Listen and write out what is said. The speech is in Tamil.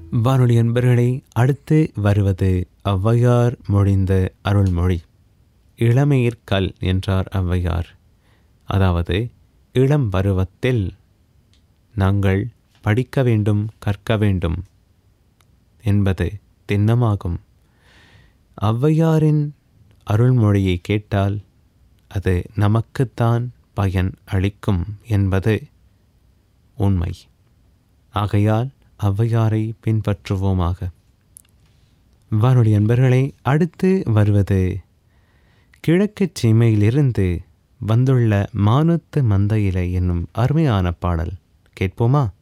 வானொலி அன்பர்களே அடுத்து வருவது ஔவையார் மொழிந்த அருள்மொழி இளமையிற்கல் என்றார் ஔவையார் அதாவது இளம் பருவத்தில் நாங்கள் படிக்க வேண்டும் கற்க வேண்டும் என்பது திண்ணமாகும் ஔவையாரின் அருள்மொழியை கேட்டால் அது நமக்குத்தான் பயன் அளிக்கும் என்பது உண்மை ஆகையால் ஔவையாரை பின்பற்றுவோமாக வானொலி அன்பர்களே அடுத்து வருவது கிழக்குச் சீமையிலிருந்து வந்துள்ள மானுத்து மந்தையிலை என்னும் அருமையான பாடல் கேட்போமா